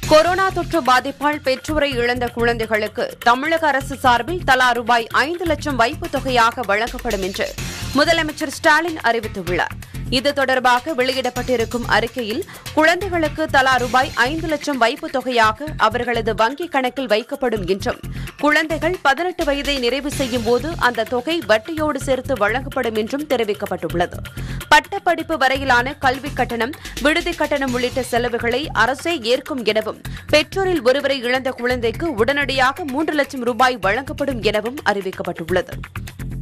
corona தொற்று பாதிப்பால் பெற்றோரை இழந்த குழந்தைகளுக்கு தமிழக அரசு சார்பில் தலா ரூபாய் ஐந்து லட்சம் வைப்புத் தொகையாக வழங்கப்படும் என்று முதலமைச்சர் ஸ்டாலின் அறிவித்துள்ளார் இது தொடர்பாக வெளியிடப்பட்டிருக்கும் அறிக்கையில் குழந்தைகளுக்கு தலா ரூபாய் ஐந்து லட்சம் வைப்புத் தொகையாக அவர்களது வங்கிக் கணக்கில் வைக்கப்படும் என்றும் குழந்தைகள் பதினெட்டு வயதை நிறைவு செய்யும் போது அந்த தொகை வட்டியோடு சேர்த்து வழங்கப்படும் என்றும் தெரிவிக்கப்பட்டுள்ளது பட்டப்படிப்பு வரையிலான கல்விக் கட்டணம் விடுதி கட்டணம் உள்ளிட்ட செலவுகளை அரசே ஏற்கும் எனவும் பெற்றோரில் ஒருவரை இழந்த குழந்தைக்கு உடனடியாக மூன்று லட்சம் ரூபாய் வழங்கப்படும் எனவும் அறிவிக்கப்பட்டுள்ளது